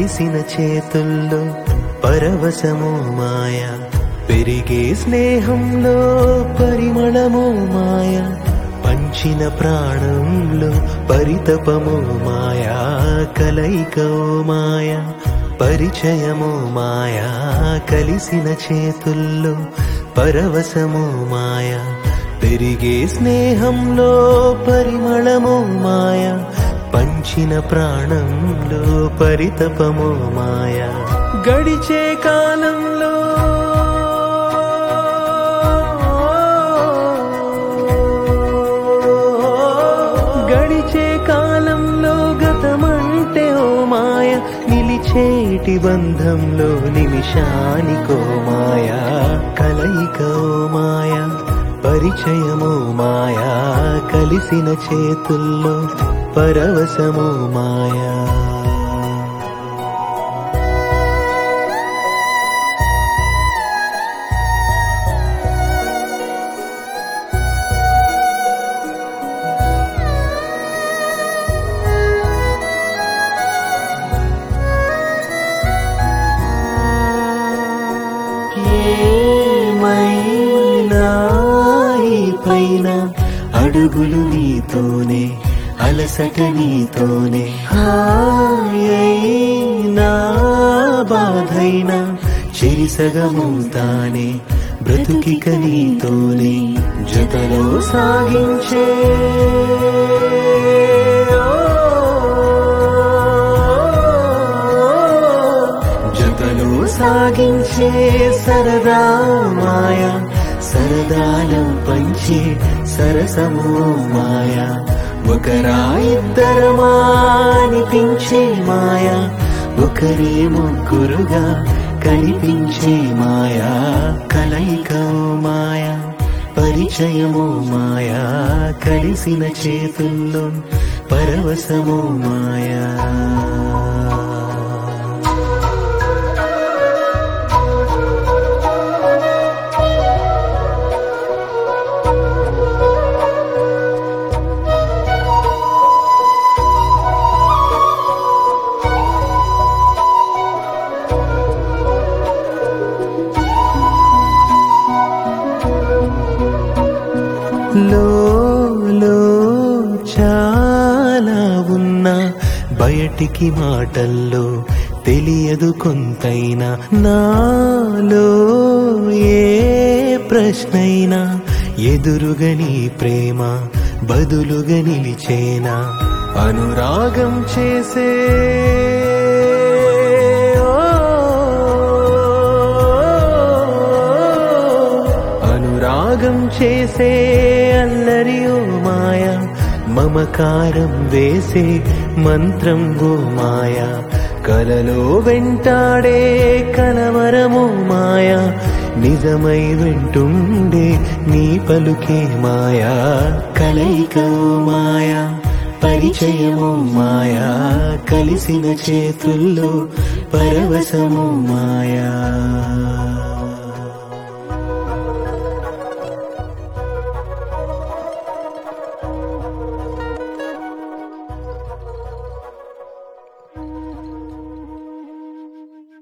కలిసిన చేతుల్లో పరవశము మాయ పెరిగే స్నేహంలో పరిమళము మాయ పంచిన ప్రాణంలో పరితపము మాయా కలయికో మాయ పరిచయము మాయా కలిసిన చేతుల్లో పరవశము మాయ పెరిగే స్నేహంలో పరిమళము మాయ పంచిన ప్రాణంలో పరితపము మాయ గడిచే కాలంలో గడిచే కాలంలో గతమంటే ఓ మాయ నిలిచేటి బంధంలో నిమిషానికో మాయా కలయికో మాయా పరిచయము మాయా కలిసిన చేతుల్లో పరవశము మాయా ఏమైనా ఈ పైన అడుగులు నీతోనే అలసట నీతోనే హాయైనా బాధైనా చెరిసగమవుతానే బ్రతుకిక నీతోనే జతలో సాగించే జతలో సాగించే సరదా మాయ సరదాలు పంచే సరసము మాయ ఒకరా ఇద్దరమా అనిపించే మాయ ఒకరే ముగ్గురుగా కనిపించే మాయా కలయిక మాయా పరిచయము మాయా కలిసిన చేతుల్లో పరవశము మాయా లో చాలా ఉన్నా బయటికి మాటల్లో తెలియదు కొంతైనా నాలో ఏ ప్రశ్నైనా ఎదురుగా నీ ప్రేమ బదులుగా నిలిచేనా అనురాగం చేసే అనురాగం చేసే అల్లరి ఓ మాయ మమకారం వేసే మంత్రం ఓ మాయ కలలో వెంటాడే కలవరము మాయ నిజమై వింటుండే నీ పలుకే మాయా కలయిక ఓ మాయా పరిచయము మాయా కలిసిన చేతుల్లో పరవశము మాయా